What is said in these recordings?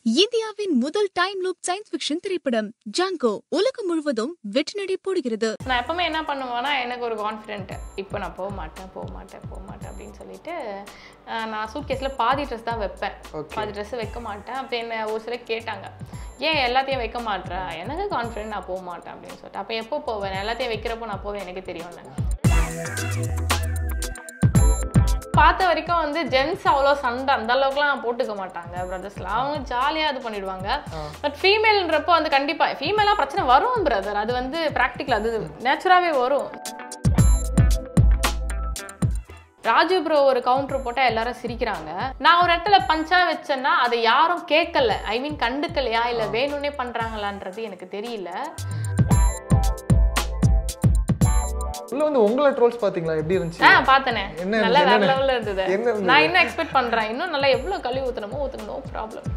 இந்தியாவின் முதல் time loop science fiction திரைப்படம் ஜாங்கோ உலகம் முழுவதும் வெற்றி நடை போடுகிறது நான் எப்பவுமே என்ன பண்ணுவேன்னா எனக்கு ஒரு கான்ஃபிடென்ட் இப்போ நான் போக மாட்டேன் போக மாட்டேன் போக மாட்டேன் அப்படின்னு சொல்லிட்டு அஹ், நான் சூட் கேஸில் பாதி ட்ரெஸ் தான் வைப்பேன் பாதி ட்ரெஸ் வைக்க மாட்டேன் அப்போ என்ன ஒரு சிலர் கேட்டாங்க ஏன் எல்லாத்தையும் வைக்க மாட்டேற எனக்கு கான்ஃபிடென்ட் நான் போக மாட்டேன் அப்படின்னு சொல்லிட்டு அப்போ எப்போ போவேன் எல்லாத்தையும் வைக்கிறப்போ நான் போவேன் எனக்கு தெரியும்ல பார்த்த வரைக்கும் வந்து ஜென்ஸ் அவ்வளோ சண்டை அந்த அளவுக்குலாம் போட்டுக்க மாட்டாங்க பிரதர்ஸ்லாம் அவங்க ஜாலியாக இது பண்ணிடுவாங்க பட் ஃபீமேல்ன்றப்போ வந்து கண்டிப்பாக ஃபீமேலாக பிரச்சனை வரும் பிரதர் அது வந்து ப்ராக்டிக்கல் அது நேச்சுராகவே வரும் ராஜு ப்ரோ ஒரு கவுண்டர் போட்டால் எல்லாரும் சிரிக்கிறாங்க நான் ஒரு இடத்துல பஞ்சா வச்சேன்னா அதை யாரும் கேட்கல ஐ மீன் கண்டுக்கலையா இல்லை வேணும்னே பண்ணுறாங்களான்றது எனக்கு தெரியல உள்ள வந்து உங்களை ட்ரோல்ஸ் பாத்தீங்களா எப்படி இருந்துச்சு ஆ பார்த்தனே என்ன நல்லா வேற என்ன- லெவல்ல இருந்தது என்ன இருந்தது? நான் இன்னும் எக்ஸ்பெக்ட் பண்றேன் இன்னும் நல்லா எவ்வளவு கழுவி ஊத்தணுமோ ஊத்தணும் நோ ப்ராப்ளம்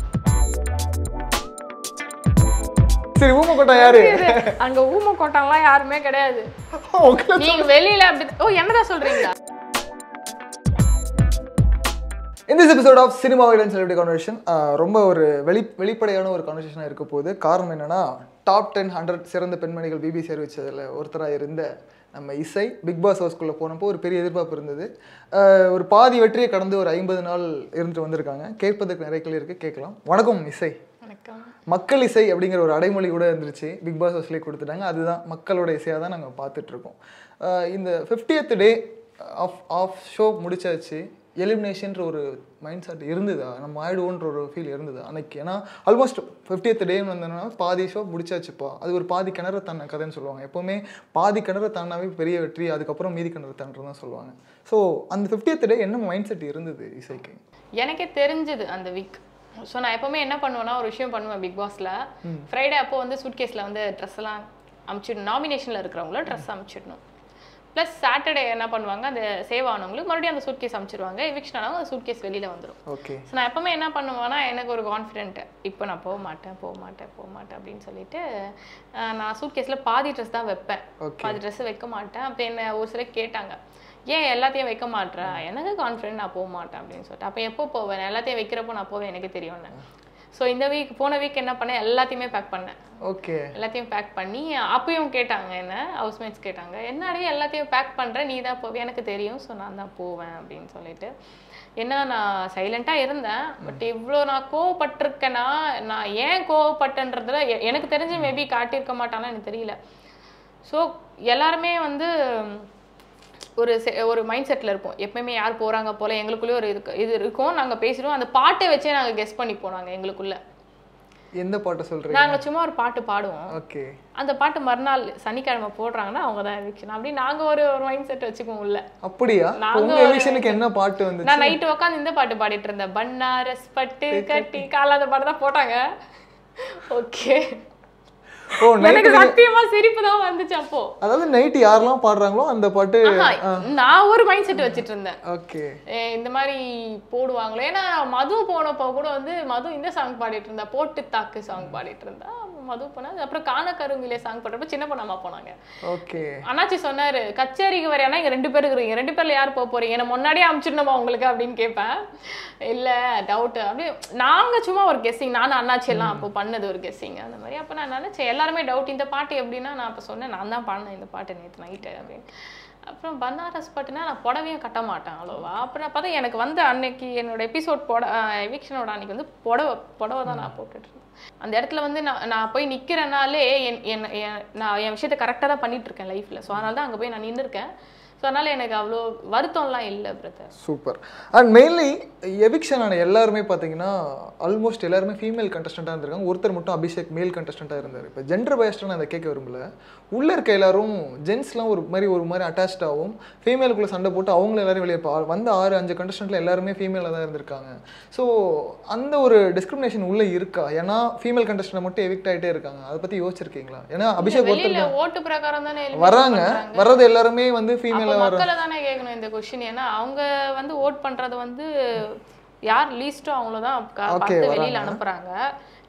சரி ஊமக்கோட்டா யாரு அங்க ஊம கோட்டம்லாம் யாருமே கிடையாது உங்களை நீங்க வெளியில அப்படி ஓ என்னதான் சொல்றீங்களா இந்த episode of cinema violence celebrity conversation ரொம்ப ஒரு வெளி வெளிப்படையான ஒரு கான்வர்சேஷனாக இருக்க போகுது காரணம் என்னன்னா டாப் டென் ஹண்ட்ரட் சிறந்த பெண்மணிகள் பிபிசி அறிவிச்சதில் ஒருத்தராக இருந்த நம்ம இசை பிக் பாஸ் ஹவுஸ்குள்ளே போனப்போ ஒரு பெரிய எதிர்பார்ப்பு இருந்தது ஆஹ் ஒரு பாதி வெற்றியை கடந்து ஒரு ஐம்பது நாள் இருந்துட்டு வந்திருக்காங்க கேட்பதற்கு நிறைய கேள்வி இருக்குது கேட்கலாம் வணக்கம் இசை வணக்கம் மக்கள் இசை அப்படிங்கிற ஒரு அடைமொழி கூட இருந்துருச்சு பிக் பாஸ் ஹவுஸ்லேயே கொடுத்துட்டாங்க அதுதான் மக்களோட இசையாக தான் நாங்கள் பார்த்துட்ருக்கோம் இந்த fiftieth day of of show முடிச்சாச்சு எலிமினேஷன்ற ஒரு மைண்ட் செட் இருந்ததா நம்ம ஆயிடுவோன்ற ஒரு ஃபீல் இருந்தது அன்னைக்கு ஏன்னா ஆல்மோஸ்ட் ஃபிஃப்டியத் டேன்னு வந்தோன்னா பாதி ஷோ முடிச்சாச்சுப்பா அது ஒரு பாதி கிணறு தான கதைன்னு சொல்லுவாங்க எப்போவுமே பாதி கிணறு தாண்டாவே பெரிய வெற்றி அதுக்கப்புறம் மீதி கிணறு தாண்டது தான் சொல்லுவாங்க ஸோ அந்த ஃபிஃப்டியத் டே என்ன மைண்ட் செட் இருந்தது இசைக்கு எனக்கே தெரிஞ்சது அந்த வீக் ஸோ நான் எப்பவுமே என்ன பண்ணுவேன்னா ஒரு விஷயம் பண்ணுவேன் பிக் பாஸ்ல ஃப்ரைடே அப்போ வந்து சூட்கேஸ்ல வந்து ட்ரெஸ் எல்லாம் அமுச்சிடணும் நாமினேஷன்ல இருக்கிறவங்கள ட்ரெஸ் அமுச்சிடணும் ப்ளஸ் சாட்டர்டே என்ன பண்ணுவாங்க அந்த சேவ் ஆனவங்களுக்கு மறுபடியும் அந்த சூட்கேஸ் அமுச்சிடுவாங்க எவிக்ஷன் ஆனவங்க அந்த சூட்கேஸ் வெளியில வந்துடும் ஓகே ஸோ நான் எப்பவுமே என்ன பண்ணுவேன்னா எனக்கு ஒரு கான்ஃபிடென்ட் இப்போ நான் போக மாட்டேன் போக மாட்டேன் போக மாட்டேன் அப்படின்னு சொல்லிட்டு அஹ், நான் சூட் கேஸில் பாதி ட்ரெஸ் தான் வைப்பேன் Okay. பாதி ட்ரெஸ் வைக்க மாட்டேன் அப்போ என்ன ஒரு சிலர் கேட்டாங்க ஏன் எல்லாத்தையும் வைக்க மாட்டேற எனக்கு கான்ஃபிடென்ட் நான் போக மாட்டேன் அப்படின்னு சொல்லிட்டு அப்போ எப்போ போவேன் எல்லாத்தையும் வைக்கிறப்போ நான் போவேன் எனக்கு தெரியும்னு ஸோ இந்த வீக் போன வீக் என்ன பண்ணேன் எல்லாத்தையுமே பேக் பண்ணேன் ஓகே எல்லாத்தையும் பேக் பண்ணி அப்பயும் கேட்டாங்க என்ன ஹவுஸ்மேட்ஸ் கேட்டாங்க என்னடே எல்லாத்தையும் பேக் பண்ணுற நீ தான் போவே எனக்கு தெரியும் ஸோ நான் தான் போவேன் அப்படின்னு சொல்லிட்டு என்ன நான் சைலண்ட்டாக இருந்தேன் பட் இவ்வளோ நான் கோவப்பட்டிருக்கேன்னா நான் ஏன் கோவப்பட்டேன்றதுல எ- எனக்கு தெரிஞ்சு மேபி காட்டியிருக்க மாட்டானா எனக்கு தெரியல ஸோ எல்லாருமே வந்து ஒரு செ- ஒரு மைண்ட் செட்டில் இருப்போம் எப்பயுமே யார் போகிறாங்க போல எங்களுக்குள்ளே ஒரு இது இது இருக்கும் நாங்கள் பேசிடுவோம் அந்த பாட்டை வச்சே நாங்கள் கெஸ் பண்ணி போனாங்க எங்களுக்குள்ள எந்த பாட்டை சொல்கிறீங்க நாங்கள் சும்மா ஒரு பாட்டு பாடுவோம் ஓகே அந்த பாட்டு மறுநாள் சனிக்கிழமை போடுறாங்கன்னா அவங்க தான் எவிக்ஷன் அப்படி நாங்க ஒரு ஒரு மைண்ட் செட் வச்சுக்குவோம் உள்ள அப்படியா அப்ப நாங்க உங்க ஒரு- எவிஷனுக்கு என்ன பாட்டு வந்துச்சு நான் நைட்டு உட்காந்து இந்த பாட்டு பாடிட்டு இருந்தேன் பன்னாரஸ் பட்டு கட்டி காலாத பாட்டு தான் போட்டாங்க ஓகே ஓ நைட் எனக்கு சத்தியமா சிரிப்பு தான் வந்துச்சு அப்போ அதாவது நைட் யாரெல்லாம் பாடுறாங்களோ அந்த பாட்டு ஆஹா, நான் ஒரு மைண்ட் செட் வச்சிட்டு இருந்தேன் ஓகே ஏ, இந்த மாதிரி போடுவாங்களோ ஏன்னா மது போனப்போ கூட வந்து மது இந்த சாங் பாடிட்டு இருந்தா போட்டு தாக்கு சாங் பாடிட்டு இருந்தா மது போனா அப்புறம் காண கருங்கிலே சாங் பாடுறப்ப சின்ன பொண்ணம்மா போனாங்க ஓகே அண்ணாச்சி சொன்னாரு கச்சேரிக்கு வரையானா இங்க ரெண்டு பேர் இருக்கிறீங்க ரெண்டு பேர்ல யார் போக போறீங்க என்ன முன்னாடியே அமுச்சிடணுமா உங்களுக்கு அப்படின்னு கேட்பேன் இல்ல டவுட் அப்படி நாங்க சும்மா ஒரு கெஸ்ஸிங் நானும் அண்ணாச்சி எல்லாம் அப்போ பண்ணது ஒரு கெஸ்ஸிங் அந்த மாதிரி அப்ப நான் நினைச்சேன் எல்லாருமே டவுட் இந்த பாட்டு எப்படின்னா நான் அப்ப சொன்னேன் நான் தான் பாடினேன் இந்த பாட்டு நேற்று நைட்டு அப்படின்னு அப்புறம் பனாரஸ் பாட்டுனா நான் புடவையும் கட்ட மாட்டேன் அவ்வளோவா அப்புறம் பார்த்தா எனக்கு வந்து அன்னைக்கு என்னோட எபிசோட் போட எவிக்ஷனோட அன்னைக்கு வந்து புடவை புடவை தான் நான் போட்டுட்டு இருந்தேன் அந்த இடத்துல வந்து நான் நான் போய் நிற்கிறனாலே என் என் என்- நான் என் விஷயத்தை கரெக்டாக தான் பண்ணிட்டு இருக்கேன் லைஃப்பில் ஸோ அதனால தான் அங்கே போய் நான் நின்று இருக்கேன் ஸோ அதனால எனக்கு அவ்வளோ வருத்தம்லாம் இல்லை brother super and mainly eviction ஆன எல்லாருமே பார்த்தீங்கன்னா ஆல்மோஸ்ட் எல்லாருமே ஃபீமேல் கண்டஸ்டண்ட்டாக இருந்திருக்காங்க ஒருத்தர் மட்டும் அபிஷேக் மேல் கண்டஸ்டண்ட்டாக இருந்தார் இப்போ ஜெண்டர் பயஸ்டாக நான் அதை கேட்க விரும்பல உள்ளே இருக்க எல்லாரும் ஜென்ஸ்லாம் ஒரு மாதிரி ஒரு மாதிரி அட்டாச்சாகவும் ஃபீமேலுக்குள்ளே சண்டை போட்டு அவங்கள எல்லாரும் வெளியே பா- வந்த ஆறு அஞ்சு கண்டஸ்டண்ட்டில் எல்லாருமே ஃபீமேலாக தான் இருந்திருக்காங்க ஸோ அந்த ஒரு டிஸ்கிரிமினேஷன் உள்ளே இருக்கா ஏன்னா ஃபீமேல் கண்டஸ்டன்ட் மட்டும் எவிக்ட் ஆகிட்டே இருக்காங்க அதை பற்றி யோசிச்சிருக்கீங்களா ஏன்னா அபிஷேக் ஒருத்தர் வெளியில ஓட்டு பிரகாரம் தானே eliminate வராங்க பண்றாங்க. வர்றது எல்லாருமே வந்து அப்போ ஃபீமேலாக வர மக்களை தானே கேட்கணும் இந்த கொஸ்டின் ஏன்னா அவங்க வந்து ஓட் பண்றது வந்து யார் லீஸ்டோ அவங்கள தான் கா- Okay, பார்த்து வராங்க. வெளியில அனுப்புறாங்க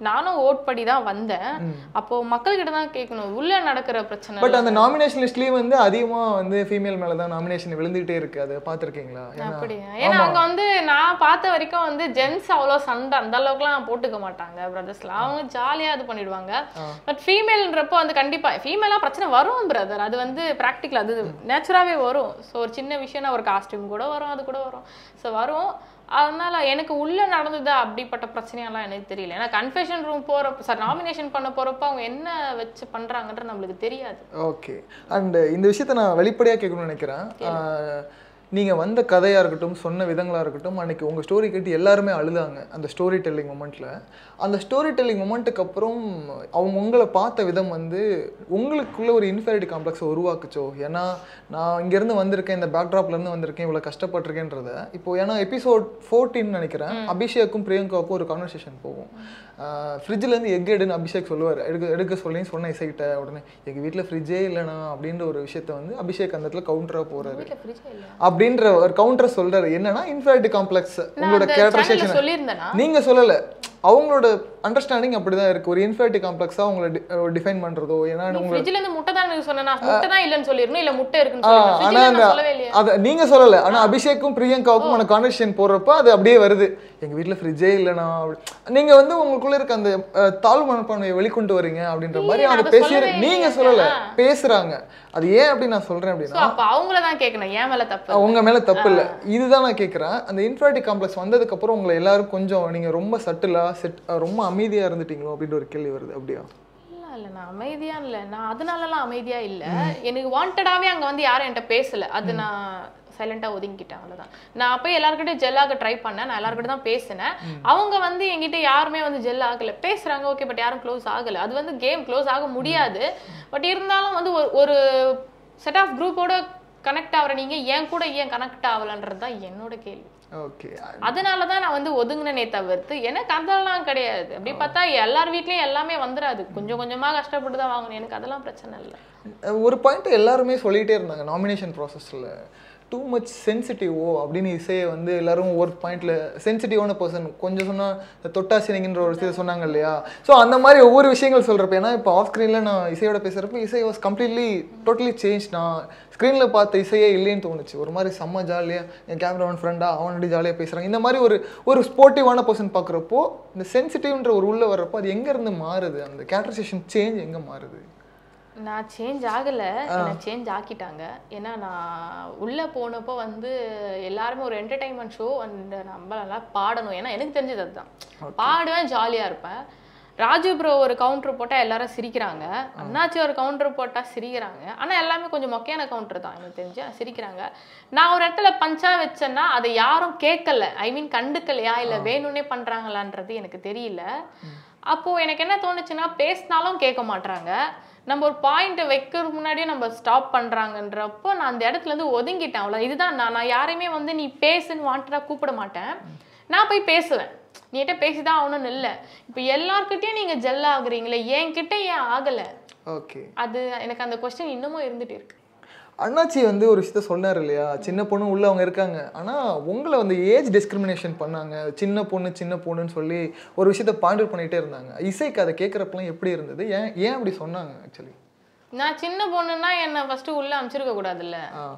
நானும் ஓட் படி தான் வந்தேன் அப்போ மக்கள்கிட்ட தான் கேட்கணும் உள்ள நடக்கிற பிரச்சனை பட் அந்த நாமினேஷன் லிஸ்ட்லயே வந்து அதிகமா வந்து ஃபீமேல் மேல தான் நாமினேஷன் விழுந்துகிட்டே இருக்கு அதை பார்த்திருக்கீங்களா ஏன்னா அப்படியா ஏன்னா அங்க வந்து நான் பார்த்த வரைக்கும் வந்து ஜென்ஸ் அவ்வளோ சண்டை அந்த அளவுக்குலாம் போட்டுக்க மாட்டாங்க பிரதர்ஸ்லாம் அவங்க ஜாலியா இது பண்ணிடுவாங்க பட் ஃபீமேல்ன்றப்போ வந்து கண்டிப்பா ஃபீமேலா பிரச்சனை வரும் பிரதர் அது வந்து ப்ராக்டிக்கல் அது நேச்சுராவே வரும் ஸோ ஒரு சின்ன விஷயம்னா ஒரு காஸ்டியூம் கூட வரும் அது கூட வரும் ஸோ வரும் அதனால எனக்கு உள்ள நடந்தது அப்படிப்பட்ட பிரச்சனையெல்லாம் எனக்கு தெரியல ஏன்னா கன்ஃபெஷன் ரூம் போறப்ப சார் நாமினேஷன் பண்ண போறப்ப அவங்க என்ன வச்சு பண்றாங்கன்ற நம்மளுக்கு தெரியாது ஓகே அண்ட் இந்த விஷயத்தை நான் வெளிப்படையா கேட்கணும்னு நினைக்கிறேன் ஆஹ், நீங்க வந்த கதையா இருக்கட்டும் சொன்ன விதங்களா இருக்கட்டும் அன்னைக்கு உங்க ஸ்டோரி கேட்டு எல்லாருமே அழுதாங்க அந்த ஸ்டோரி டெல்லிங் மொமெண்ட்ல அந்த ஸ்டோரி டெல்லிங் மொமெண்ட்டுக்கு அப்புறம் அவங்க உங்களை பார்த்த விதம் வந்து உங்களுக்குள்ள ஒரு இன்ஃபீரியாரிட்டி காம்ப்ளெக்ஸை உருவாக்குச்சோ ஏன்னா நான் இங்கேருந்து வந்திருக்கேன் இந்த பேக்ட்ராப்ல இருந்து வந்திருக்கேன் இவ்வளோ கஷ்டப்பட்டிருக்கேன்றத இப்போ ஏன்னா எபிசோட் ஃபோர்டீன் நினைக்கிறேன் அபிஷேக்கும் பிரியங்காவுக்கும் ஒரு கான்வர்சேஷன் போகும் ஃப்ரிட்ஜில் இருந்து எக் எடுன்னு அபிஷேக் சொல்லுவார் எடுக்க எடுக்க சொல்லி சொன்ன இசைக்கிட்ட உடனே எங்கள் வீட்டில் ஃப்ரிட்ஜே இல்லைண்ணா அப்படின்ற ஒரு விஷயத்த வந்து அபிஷேக் அந்த இடத்துல கவுண்டராக போகிறாரு வீட்டுல ஃப்ரிட்ஜ் இல்ல அப்படின்ற ஒரு கவுண்டர் சொல்றாரு என்னன்னா இன்ஃபீரியாரிட்டி காம்ப்ளெக்ஸ் நான் உங்களோட அந்த கேரக்டரைசேஷன் சேனல்ல சொல்லியிருந்தேனா நீங்க சொல்லல அவங்களோட அண்டர்ஸ்டாண்டிங் அப்படிதான் இருக்கு ஒரு இன்ஃபீரியாரிட்டி காம்ப்ளெக்ஸா உங்களை டிஃபைன் பண்றதோ ஏன்னா நீ உங்களை ஃப்ரிட்ஜ்ல இருந்து முட்டை தான் எனக்கு சொன்னா முட்டை தான் இல்லன்னு சொல்லிரணும் இல்ல முட்டை இருக்குன்னு ஆ, சொல்லணும் ஆனா ஃப்ரிட்ஜ்ல அந்த நான் சொல்லவே இல்லையா அத நீங்க சொல்லல ஆனா அபிஷேக்கும் பிரியங்காவுக்கும் அந்த கான்வர்சேஷன் போடுறப்ப அது அப்படியே வருது எங்க வீட்ல ஃப்ரிட்ஜே இல்லைண்ணா அப்படி நீங்க வந்து உங்களுக்குள்ள இருக்க அந்த அஹ், தாழ்வு மனப்பான்மையை வெளிக்கொண்டு வரீங்க அப்படின்ற மாதிரி நான் அவங்க அதை பேசி சொல்லவே நீங்க இல்லையே. சொல்லல ஆ. பேசுறாங்க அது ஏன் அப்படி நான் சொல்றேன் சோ அப்படின்னா அப்ப அவங்கள தான் கேட்கணும் ஏன் மேல தப்பு உங்க மேல தப்பு இல்ல இதுதான் நான் கேக்குறேன் அந்த இன்ஃபர்டிட்டி காம்ப்ளெக்ஸ் வந்ததுக்கு அப்புறம் உங்களை எல்லாரும் கொஞ்சம் நீங்க ரொம்ப சட்டிலா செட் ரொம்ப அமைதியா இருந்துட்டீங்களோ அப்படின்ற ஒரு கேள்வி வருது அப்படியா இல்ல இல்ல நான் அமைதியா இல்ல நான் அதனாலலாம் அமைதியா இல்ல எனக்கு வாண்டடாவே அங்க வந்து யாரும் என்கிட்ட பேசல அது நான் சைலண்டா ஒதுங்கிட்டேன் அவ்வளவுதான் நான் போய் எல்லாருக்கிட்டையும் ஜெல்லாக ட்ரை பண்ணேன் நான் எல்லாருக்கிட்ட தான் பேசினேன் அவங்க வந்து என்கிட்ட யாருமே வந்து ஜெல் ஆகல பேசுறாங்க ஓகே பட் யாரும் க்ளோஸ் ஆகல அது வந்து கேம் க்ளோஸ் ஆக முடியாது பட் இருந்தாலும் வந்து ஒரு ஒரு செட் ஆஃப் குரூப்போட கனெக்ட் ஆகுற நீங்க என் கூட ஏன் கனெக்ட் ஆகலன்றது தான் என்னோட கேள்வி ஓகே அதனால தான் நான் வந்து ஒதுங்கினே தவிர்த்து எனக்கு அதெல்லாம் கிடையாது அப்படி பார்த்தா எல்லார் வீட்லயும் எல்லாமே வந்துடாது கொஞ்சம் கொஞ்சமா கஷ்டப்பட்டு தான் வாங்கணும் எனக்கு அதெல்லாம் பிரச்சனை இல்லை ஒரு பாயிண்ட் எல்லாருமே சொல்லிட்டே இருந்தாங்க நாமினேஷன் ப்ராசஸில் டூ மச் சென்சிட்டிவோ அப்படின்னு இசையை வந்து எல்லாரும் ஒரு பாயிண்ட்ல சென்சிட்டிவான பர்சன் கொஞ்சம் சொன்னா இந்த தொட்டாசினிங்கன்ற ஒரு விஷயத்தை சொன்னாங்க இல்லையா ஸோ அந்த மாதிரி ஒவ்வொரு விஷயங்கள் சொல்றப்ப ஏன்னா இப்போ ஆஃப் ஸ்க்ரீனில் நான் இசையோட பேசுறப்ப இசை வாஸ் கம்ப்ளீட்லி டோட்டலி சேஞ்ச் நான் ஸ்க்ரீனில் பார்த்த இசையே இல்லைன்னு தோணுச்சு ஒரு மாதிரி செம்ம ஜாலியாக என் கேமராமேன் ஃப்ரெண்டா அவனடி ஜாலியாக பேசுகிறாங்க இந்த மாதிரி ஒரு ஒரு ஸ்போர்ட்டிவான பர்சன் பார்க்குறப்போ இந்த சென்சிட்டிவ்ன்ற ஒரு உள்ள வர்றப்போ அது எங்கேருந்து மாறுது அந்த கேரக்டரைசேஷன் சேஞ்ச் எங்கே மாறுது நான் சேஞ்ச் ஆகல என்ன சேஞ்ச் ஆக்கிட்டாங்க ஏன்னா நான் உள்ள போனப்போ வந்து எல்லாருமே ஒரு என்டர்டைன்மெண்ட் ஷோ அண்ட் நம்ம நல்லா பாடணும் ஏன்னா எனக்கு தெரிஞ்சது அதுதான் பாடுவேன் ஜாலியா இருப்பேன் ராஜு ப்ரோ ஒரு கவுண்டர் போட்டா எல்லாரும் சிரிக்கிறாங்க அண்ணாச்சி ஒரு கவுண்டர் போட்டா சிரிக்கிறாங்க ஆனா எல்லாமே கொஞ்சம் மொக்கையான கவுண்டர் தான் எனக்கு தெரிஞ்சு சிரிக்கிறாங்க நான் ஒரு இடத்துல பஞ்சா வச்சேன்னா அதை யாரும் கேட்கல ஐ மீன் கண்டுக்கலையா இல்ல வேணும்னே பண்றாங்களான்றது எனக்கு தெரியல அப்போ எனக்கு என்ன தோணுச்சுன்னா பேசினாலும் கேட்க மாட்றாங்க நம்ம ஒரு பாயிண்ட் வைக்கிறதுக்கு முன்னாடியே நம்ம ஸ்டாப் பண்றாங்கன்றப்போ நான் அந்த இடத்துல இருந்து ஒதுங்கிட்டேன் அவ்வளோ இதுதான் நான் நான் யாரையுமே வந்து நீ பேசுன்னு வாண்டடா கூப்பிட மாட்டேன் நான் போய் பேசுவேன் நீட்ட பேசிதான் ஆகணும்னு இல்லை இப்போ எல்லார்கிட்டயும் நீங்க ஜெல் ஆகுறீங்களே என்கிட்ட ஏன் ஆகல ஓகே அது எனக்கு அந்த கொஸ்டின் இன்னமும் இருந்துட்டு இருக்கு அண்ணாச்சி வந்து ஒரு விஷயத்த சொன்னார் இல்லையா சின்ன பொண்ணு உள்ள அவங்க இருக்காங்க ஆனா உங்களை வந்து ஏஜ் டிஸ்கிரிமினேஷன் பண்ணாங்க சின்ன பொண்ணு சின்ன பொண்ணுன்னு சொல்லி ஒரு விஷயத்த பாயிண்ட் பண்ணிட்டே இருந்தாங்க இசைக்கு அதை கேட்குறப்பெல்லாம் எப்படி இருந்தது ஏன் ஏன் அப்படி சொன்னாங்க ஆக்சுவலி நான் சின்ன பொண்ணுன்னா என்ன ஃபர்ஸ்ட் உள்ள அனுப்பிச்சிருக்க கூடாதுல்ல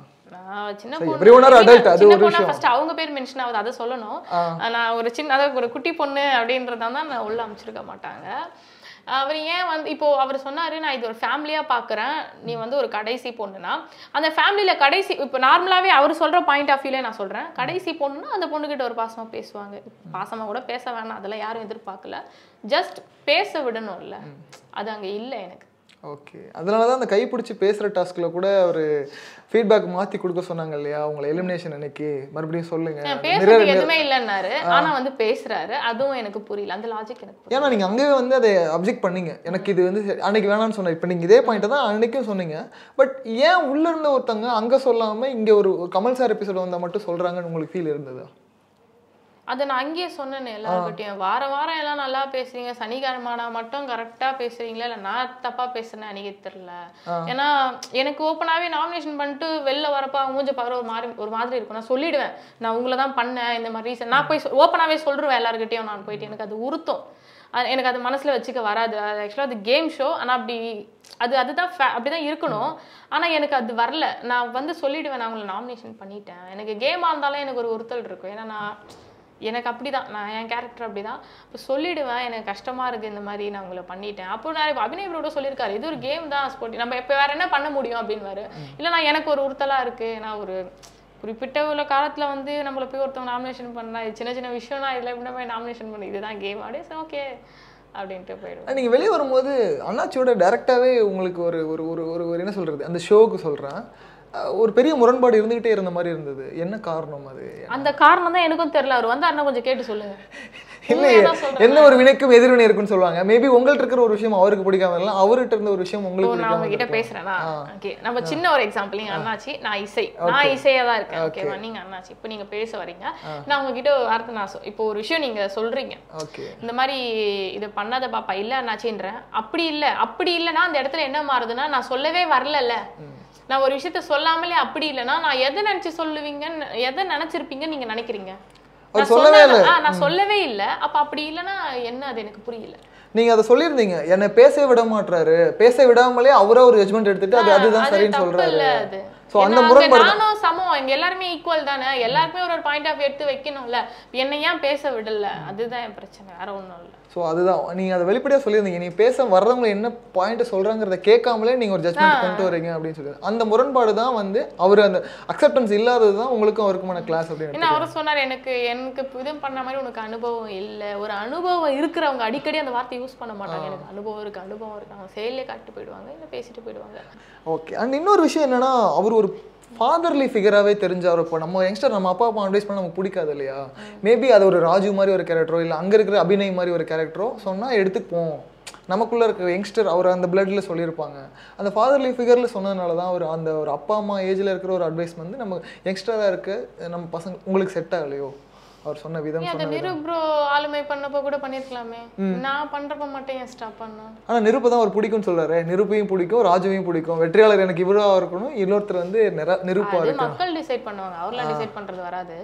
நான் சின்ன So, பொண்ணு everyone are adult, அது சின்ன ஒரு பொண்ணா விஷயம். ஃபர்ஸ்ட் அவங்க பேர் மென்ஷன் ஆகுது அதை சொல்லணும் நான் ஒரு சின்ன அதாவது ஒரு குட்டி பொண்ணு அப்படின்றதா தான் நான் உள்ள அமைச்சிருக்க மாட்டாங்க அவர் ஏன் வந்து இப்போ அவர் சொன்னாரு நான் இது ஒரு ஃபேமிலியா பார்க்கறேன் நீ வந்து ஒரு கடைசி பொண்ணுனா அந்த ஃபேமிலியில கடைசி இப்போ நார்மலாவே அவர் சொல்ற பாயிண்ட் ஆஃப் வியூலே நான் சொல்றேன் கடைசி பொண்ணுனா அந்த பொண்ணுகிட்ட ஒரு பாசமா பேசுவாங்க பாசமா கூட பேச வேணாம் அதெல்லாம் யாரும் எதிர்பார்க்கல ஜஸ்ட் பேச விடணும்ல அது அங்க இல்லை எனக்கு ஓகே அதனால தான் அந்த கைப்பிடிச்சி பேசுகிற டாஸ்கில் கூட ஒரு ஃபீட்பேக் மாற்றி கொடுக்க சொன்னாங்க இல்லையா உங்களை எலிமினேஷன் அன்னைக்கு மறுபடியும் சொல்லுங்க பேசுறதுக்கு எதுவுமே இல்லைன்னாரு ஆனா வந்து பேசுறாரு அதுவும் எனக்கு புரியல அந்த லாஜிக் எனக்கு புரியல. ஏன்னா நீங்கள் அங்கேயே வந்து அதை அப்ஜெக்ட் பண்ணீங்க எனக்கு இது வந்து சரி- அன்னைக்கு வேணாம்னு சொன்னேன் இப்போ நீங்கள் இதே பாயிண்ட்டை தான் அன்னைக்கும் சொன்னீங்க பட் ஏன் உள்ள இருந்த ஒருத்தங்க அங்கே சொல்லாமல் இங்கே ஒரு கமல் சார் எபிசோட் வந்தால் மட்டும் சொல்கிறாங்கன்னு உங்களுக்கு ஃபீல் இருந்ததா அதை நான் அங்கேயே சொன்னேனே எல்லாருக்கிட்டையும் வாரம் வாரம் எல்லாம் நல்லா பேசுறீங்க சனிக்கிழமானா மட்டும் கரெக்டா பேசுறீங்களா இல்ல நான் தப்பா பேசுறேன்னு அன்னைக்கு தெரியல ஏன்னா எனக்கு ஓப்பனாவே நாமினேஷன் பண்ணிட்டு வெளில வரப்ப அவங்க மூஞ்ச பார்க்குற ஒரு மாதிரி ஒரு மாதிரி இருக்கும் நான் சொல்லிடுவேன் நான் உங்களை தான் பண்ணேன் இந்த மாதிரி reason. நான் போய் ஓப்பனாவே சொல்லிடுவேன் எல்லாருக்கிட்டையும் நான் போயிட்டு எனக்கு அது உறுத்தும் அது எனக்கு அது மனசுல வச்சுக்க வராது அது ஆக்சுவலாக அது கேம் ஷோ ஆனா அப்படி அது அதுதான் fa- அப்படிதான் இருக்கணும் ஆனா எனக்கு அது வரல நான் வந்து சொல்லிடுவேன் நான் உங்களை நாமினேஷன் பண்ணிட்டேன் எனக்கு கேமா இருந்தாலும் எனக்கு ஒரு உறுத்தல் இருக்கும் ஏன்னா நான் எனக்கு அப்படிதான் நான் என் கேரக்டர் அப்படிதான் இப்போ சொல்லிடுவேன் எனக்கு கஷ்டமா இருக்கு இந்த மாதிரி நான் உங்களை பண்ணிட்டேன் அப்போ நான் இப்ப அபிநய் ப்ரோட சொல்லியிருக்காரு இது ஒரு கேம் தான் ஸ்போர்ட் நம்ம இப்போ வேற என்ன பண்ண முடியும் அப்படின்னு இல்லை நான் எனக்கு ஒரு உறுத்தலா இருக்கு நான் ஒரு குறிப்பிட்ட உள்ள காலத்துல வந்து நம்மள போய் ஒருத்தவங்க நாமினேஷன் பண்ணா இது சின்ன சின்ன விஷயம் நான் இதில் எப்படி போய் நாமினேஷன் பண்ணி இதுதான் கேம் அப்படியே சரி ஓகே அப்படின்ட்டு போயிடுவேன் நீங்க வெளியே வரும்போது அண்ணாச்சியோட டைரக்டாவே உங்களுக்கு ஒரு ஒரு ஒரு ஒரு ஒரு என்ன சொல்றது அந்த ஷோவுக்கு சொல்றேன் அஹ் ஒரு பெரிய முரண்பாடு இருந்துகிட்டே இருந்த மாதிரி இருந்தது என்ன காரணம் அது அந்த காரணம் தான் எனக்கும் தெரியல அவர் வந்து அண்ணா கொஞ்சம் கேட்டு சொல்லுங்க இல்லையே உண்மையா தான் சொல்றேன். எந்த ஒரு வினைக்கும் எதிர்வினை இருக்குன்னு சொல்லுவாங்க மேபி உங்கள்ட்ட இருக்கிற ஒரு விஷயம் அவருக்கு பிடிக்காம இருக்கலாம் அவர்கிட்ட இருந்த ஒரு விஷயம் இப்போ உங்களுக்கு நான் பிடிக்காம உங்ககிட்ட இருக்கலாம். பேசுறேனா ஓகே நம்ம சின்ன ஒரு எக்ஸாம்பிள் நீங்க அண்ணாச்சி நான் இசை நான் இசையா தான் இருக்கேன் ஓகேவா நீங்க அண்ணாச்சி இப்போ நீங்க பேச வரீங்க நான் உங்ககிட்ட ஒரு வார்த்தை நான் சொ- இப்போ ஒரு விஷயம் நீங்க சொல்றீங்க ஓகே இந்த மாதிரி இதை பண்ணாத பாப்பா இல்ல அண்ணாச்சின்றேன் அப்படி இல்ல அப்படி இல்லைன்னா அந்த இடத்துல என்ன மாறுதுன்னா நான் சொல்லவே வரலல்ல நான் ஒரு விஷயத்த சொல்லாமலே அப்படி இல்லைன்னா நான் எதை நினைச்சு சொல்லுவீங்கன்னு எதை நினைச்சிருப்பீங்கன்னு நீங்க நினைக்கிறீங்க அவர் நான் சொல்லவே சொன்னது- இல்ல. ஆ, நான் சொல்லவே இல்ல அப்ப அப்படி இல்லைன்னா என்ன அது எனக்கு புரியல நீங்க அதை சொல்லியிருந்தீங்க என்னை பேச விட மாட்டாரு பேச விடாமலே அவரா ஒரு ஜட்மெண்ட் எடுத்துட்டு அது அதுதான் அது சரின்னு தப்பு சொல்றாரு இல்ல அது சோ அந்த ஏன்னா அங்க முரண்பாடு தான். நானும் சமம் இங்க எல்லாருமே ஈக்குவல் தானே எல்லாருக்குமே ஒரு ஒரு பாயிண்ட் ஆஃப் எடுத்து வைக்கணும்ல என்னை ஏன் பேச விடல அதுதான் என் பிரச்சனை வேற ஒண்ணும் இல்ல ஸோ அதுதான் நீங்க அதை வெளிப்படையா சொல்லியிருந்தீங்க நீ பேச வர்றவங்க என்ன பாயிண்ட் சொல்றாங்கிறத கேட்காமலே நீங்க ஒரு ஜட்மெண்ட் கொண்டு வரீங்க அப்படின்னு சொல்லி அந்த முரண்பாடு தான் வந்து அவர் அந்த அக்செப்டன்ஸ் இல்லாதது தான் உங்களுக்கும் அவருக்குமான கிளாஸ் அப்படின்னு ஏன்னா அவரும் சொன்னார் எனக்கு எனக்கு இது பண்ண மாதிரி உனக்கு அனுபவம் இல்ல ஒரு அனுபவம் இருக்கிறவங்க அடிக்கடி அந்த வார்த்தை யூஸ் பண்ண மாட்டாங்க எனக்கு அனுபவம் இருக்கு அனுபவம் இருக்கு அவங்க செயலே காட்டு போயிடுவாங்க இல்ல பேசிட்டு போயிடுவாங்க ஓகே அண்ட் இன்னொரு விஷயம் என்னன்னா அவர் ஒரு ஃபாதர்லி ஃபிகராகவே தெரிஞ்சார் இப்போ நம்ம யங்ஸ்டர் நம்ம அப்பா அப்பா அட்வைஸ் பண்ண நமக்கு பிடிக்காது இல்லையா மேபி அது ஒரு ராஜு மாதிரி ஒரு கேரக்டரோ இல்லை அங்கே இருக்கிற அபிநய் மாதிரி ஒரு கேரக்டரோ சொன்னால் எடுத்துப்போம் நமக்குள்ள இருக்க யங்ஸ்டர் அவர் அந்த பிளட்ல சொல்லியிருப்பாங்க அந்த ஃபாதர்லி ஃபிகரில் சொன்னதுனால தான் அவர் அந்த ஒரு அப்பா அம்மா ஏஜில் இருக்கிற ஒரு அட்வைஸ் வந்து நம்ம யங்ஸ்டராக இருக்க நம்ம பசங்க உங்களுக்கு செட் ஆகலையோ அவர் சொன்ன விதம் நீ அந்த சொன்ன நிரு ப்ரோ ஆளுமை பண்ணப்போ கூட பண்ணிருக்கலாமே நான் பண்றப்ப மட்டும் ஏன் ஸ்டாப் பண்ணா ஆனால் நிருப்பை தான் அவர் பிடிக்கும்னு சொல்றாரு நிருப்பையும் பிடிக்கும் ராஜுவையும் பிடிக்கும் வெற்றியாளர் எனக்கு இவராக இருக்கணும் இன்னொருத்தர் வந்து நிர நிருப்பா அது இருக்கணும் மக்கள் டிசைட் பண்ணுவாங்க அவர்லாம் டிசைட் பண்றது வராது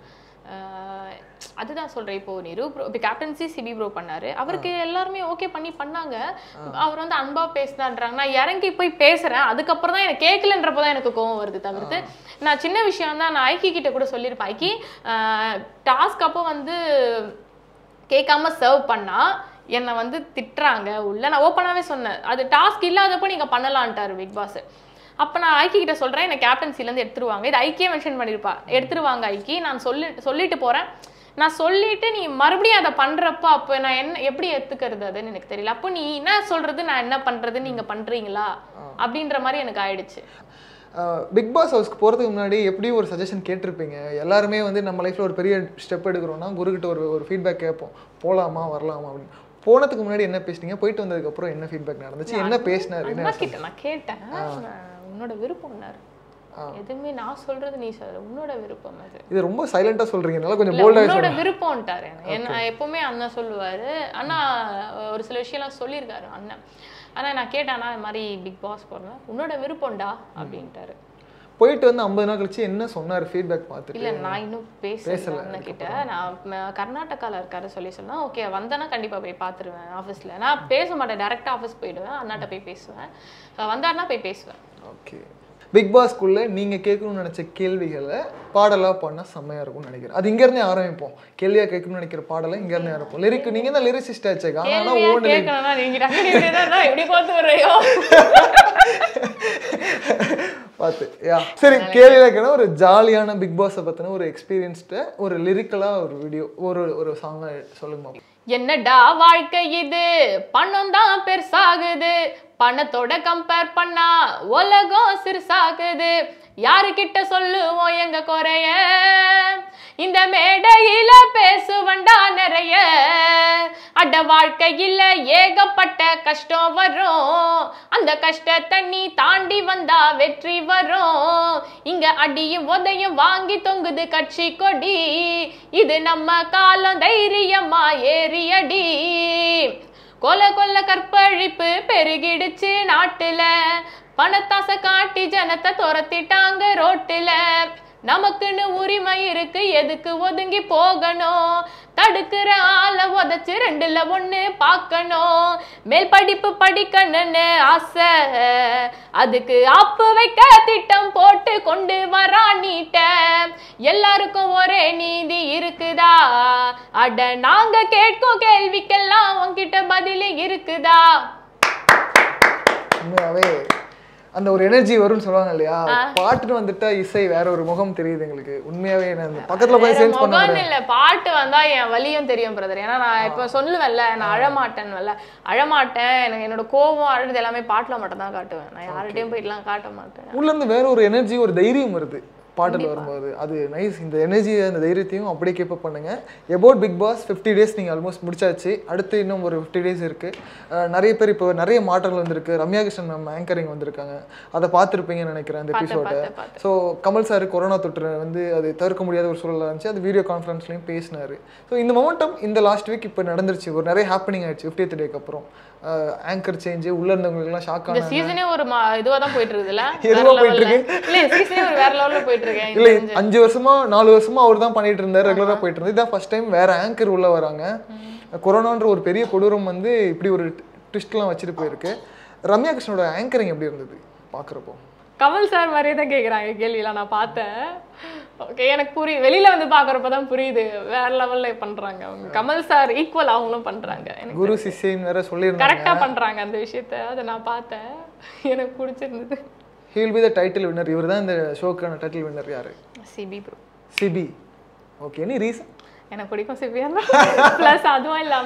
அஹ் அதுதான் சொல்றேன் இப்போ நிரு ப்ரோ இப்போ கேப்டன்சி சிபி ப்ரோ பண்ணாரு அவருக்கு எல்லாருமே ஓகே பண்ணி பண்ணாங்க அவர் வந்து அன்பா பேசினான்றாங்க நான் இறங்கி போய் பேசுறேன் அதுக்கப்புறம் தான் எனக்கு கேட்கலன்றப்ப தான் எனக்கு கோவம் வருது தவிர்த்து நான் சின்ன விஷயம் தான் நான் ஐக்கி கிட்ட கூட சொல்லியிருப்பேன் ஐக்கி டாஸ்க் அப்போ வந்து கேட்காம சர்வ் பண்ணா என்னை வந்து திட்டுறாங்க உள்ள நான் ஓப்பனாகவே சொன்னேன் அது டாஸ்க் இல்லாதப்போ நீங்க பண்ணலான்ட்டாரு பிக் பாஸ் அப்போ நான் ஐக்கி கிட்ட சொல்றேன் என்னை கேப்டன்சிலேருந்து எடுத்துருவாங்க இது ஐக்கியே மென்ஷன் பண்ணியிருப்பா எடுத்துருவாங்க ஐக்கி நான் சொல்லி சொல்லிட்டு போறேன் நான் சொல்லிட்டு நீ மறுபடியும் அதை பண்றப்போ அப்போ நான் என்ன எப்படி எடுத்துக்கிறது அதுன்னு எனக்கு தெரியல அப்போ நீ என்ன சொல்றது நான் என்ன பண்றது நீங்க பண்றீங்களா அப்படின்ற மாதிரி எனக்கு ஆயிடுச்சு பிக் பாஸ் ஹவுஸ்க்கு போகிறதுக்கு முன்னாடி எப்படியும் ஒரு சஜஷன் கேட்டிருப்பீங்க எல்லாருமே வந்து நம்ம லைஃப்பில் ஒரு பெரிய ஸ்டெப் எடுக்கிறோம்னா குருக்கிட்ட ஒரு ஒரு ஃபீட்பேக் கேட்போம் போகலாமா வரலாமா அப்படின்னு போனதுக்கு முன்னாடி என்ன பேசுனீங்க போயிட்டு வந்ததுக்கப்புறம் என்ன ஃபீட்பேக் நடந்துச்சு என்ன பேசினாரு என்ன அண்ணா கிட்ட நான் கேட்டேன் உன்னோட விருப்பம்னாரு எதுவுமே நான் சொல்றது நீ சொல்ற உன்னோட விருப்பம் அது இது ரொம்ப சைலண்டாக சொல்கிறீங்கனால கொஞ்சம் இல்ல, போல்டாக உன்னோட விருப்பம்ட்டாரு என்ன எப்பவுமே அண்ணன் சொல்லுவாரு அண்ணா ஒரு சில விஷயம்லாம் சொல்லியிருக்காரு அண்ணன் ஆனா நான் கேட்டேன்னா இது மாதிரி பிக் பாஸ் போடுறேன் உன்னோட விருப்பம்டா அப்படின்ட்டாரு போயிட்டு வந்து ஐம்பது நாள் கழிச்சு என்ன சொன்னார் ஃபீட்பேக் பார்த்துட்டு இல்ல நான் இன்னும் பேசல அண்ணன் கிட்ட நான் ம- கர்நாடகால இருக்காரு சொல்லி சொன்னா ஓகே வந்தேன்னா கண்டிப்பா போய் பார்த்துருவேன் ஆஃபீஸ்ல நான் பேச மாட்டேன் டேரக்டா ஆஃபீஸ் போயிடுவேன் அண்ணாட்ட போய் பேசுவேன் அஹ் வந்தாருன்னா போய் பேசுவேன் ஓகே பிக் பாஸ்க்குள்ள நீங்க கேட்கணும்னு நினைச்ச கேள்விகளை பாடலா பண்ணா செம்மையா இருக்கும்னு நினைக்கிறேன் அது இங்க இருந்தே ஆரம்பிப்போம் கேள்வியா கேட்கணும்னு நினைக்கிற பாடலை இங்க இருந்தே ஆரம்பிப்போம் லிரிக் நீங்க தான் லிரிசிஸ்ட் ஆச்சு ஆனா கேள்வியா ஓன் கேட்கணும்னா நீங்க டக்குனு இப்படி தான் இப்படி பார்த்து வரையோ பார்த்து யா சரி கேள்வி கேட்கணும் ஒரு ஜாலியான பிக் பாஸை பத்தின ஒரு எக்ஸ்பீரியன்ஸ்ட ஒரு லிரிக்கலா ஒரு வீடியோ ஒரு ஒரு சாங்கை சொல்லுங்க பாப்போம். என்னடா வாழ்க்கை இது பணம் தான் பெருசாகுது பணத்தோட கம்பேர் பண்ணா உலகம் சிறுசாகுது யாருக்கிட்ட சொல்லுவோம் எங்க குறைய இந்த மேடையில பேசுவண்டா நிறைய அட வாழ்க்கையில ஏகப்பட்ட கஷ்டம் வரும் அந்த கஷ்டத்தை நீ தாண்டி வந்தா வெற்றி வரும் இங்க அடியும் உதையும் வாங்கி தொங்குது கட்சி கொடி இது நம்ம காலம் தைரியமா ஏறியடி கொல கொல்ல கற்பழிப்பு பெருகிடுச்சு நாட்டுல பணத்தாசை காட்டி ஜனத்தை துரத்திட்டாங்க ரோட்டுல நமக்குன்னு உரிமை இருக்கு எதுக்கு ஒதுங்கி போகணும் தடுக்கிற ஆளை உதச்சு ரெண்டுல ஒண்ணு பார்க்கணும் மேல் படிப்பு படிக்கணும்னு ஆசை அதுக்கு ஆப்பு வைக்க திட்டம் போட்டு கொண்டு வரா நீட்ட எல்லாருக்கும் ஒரே நீதி இருக்குதா அட நாங்க கேட்கும் கேள்விக்கெல்லாம் உன்கிட்ட பதில் இருக்குதா உண்மையாவே அந்த ஒரு எனர்ஜி வரும்னு சொல்லுவாங்க இல்லையா பாட்டுன்னு வந்துட்டா இசை வேற ஒரு முகம் தெரியுது எங்களுக்கு உண்மையாவே நான் அந்த பக்கத்துல போய் வேற சேல்ஸ் முகம்னு பண்ண இல்ல பாட்டு வந்தா என் வலியும் தெரியும் பிரதர் ஏன்னா நான் இப்ப சொல்லுவேன்ல நான் அழமாட்டேன்ல அழமாட்டேன் எனக்கு என்னோட கோவம் அழுது எல்லாமே பாட்டுல மட்டும் தான் காட்டுவேன் நான் யார்கிட்டயும் போயிட்டுலாம் காட்ட மாட்டேன் உள்ள இருந்து வேற ஒரு எனர்ஜி ஒரு தைரியம் வருது பாட்டில் வரும்போது அது நைஸ் இந்த எனர்ஜி அந்த தைரியத்தையும் அப்படியே கீப் பண்ணுங்க எபோட் பிக் பாஸ் ஃபிஃப்டி டேஸ் நீங்கள் ஆல்மோஸ்ட் முடிச்சாச்சு அடுத்து இன்னும் ஒரு ஃபிஃப்டி டேஸ் இருக்கு அஹ் நிறைய பேர் இப்போ நிறைய மாற்றங்கள் வந்திருக்கு ரம்யா கிருஷ்ணன் மேம் ஆங்கரிங் வந்திருக்காங்க அதை பார்த்துருப்பீங்கன்னு நினைக்கிறேன் அந்த பார்த்தேன், எபிசோட பார்த்தேன், பார்த்தேன். ஸோ கமல் சார் கொரோனா தொற்று வந்து அது தவிர்க்க முடியாத ஒரு சூழலாக இருந்துச்சு அது வீடியோ கான்ஃபரன்ஸ்லையும் பேசினாரு ஸோ இந்த மொமெண்டம் இந்த லாஸ்ட் வீக் இப்போ நடந்துருச்சு ஒரு நிறைய ஹாப்பனிங் ஆயிடுச்சு ஃபிஃப்டியத் டேக்கு அப்புறம் ஆங்கர் சேஞ்சு உள்ள இருந்தவங்களுக்குலாம் ஷாக் இந்த ஆனாங்க சீசனே ஒரு மா- இதுவா தான் போயிட்டு இருக்குதுல்ல எதுவா போயிட்டு இல்ல சீசனே ஒரு வேற லெவல்ல போயிட்டு இருக்கேன் இல்ல அஞ்சு வருஷமா நாலு வருஷமா அவர் தான் பண்ணிட்டு இருந்தாரு ரெகுலரா போயிட்டு இருந்தாரு இதான் ஃபர்ஸ்ட் டைம் வேற ஆங்கர் உள்ள வராங்க கொரோனான்ற ஒரு பெரிய கொடூரம் வந்து இப்படி ஒரு ட்விஸ்ட்லாம் வச்சுட்டு போயிருக்கு ரம்யா கிருஷ்ணனோட ஆங்கரிங் எப்படி இருந்தது பாக்குறப்போ கமல் சார் மாதிரியே தான் கேக்குறாங்க கேள்விலாம் நான் பார்த்தேன் ஓகே எனக்கு புரியுது வெளியில வந்து பாக்குறப்ப தான் புரியுது வேற லெவல்ல பண்றாங்க அவங்க கமல் சார் ஈக்குவல் அவங்களும் பண்றாங்க எனக்கு குரு சிஷ்யன் வேற சொல்லியிருந்தாங்க கரெக்டா பண்றாங்க அந்த விஷயத்த அதை நான் பார்த்தேன் எனக்கு பிடிச்சிருந்தது he'll be the title winner இவர் தான் இந்த ஷோக்கான டைட்டில் வின்னர் யாரு Sibi bro Sibi okay any reason எனக்கு பிடிக்கும் சிபியா ப்ளஸ் அதுவும் இல்லாம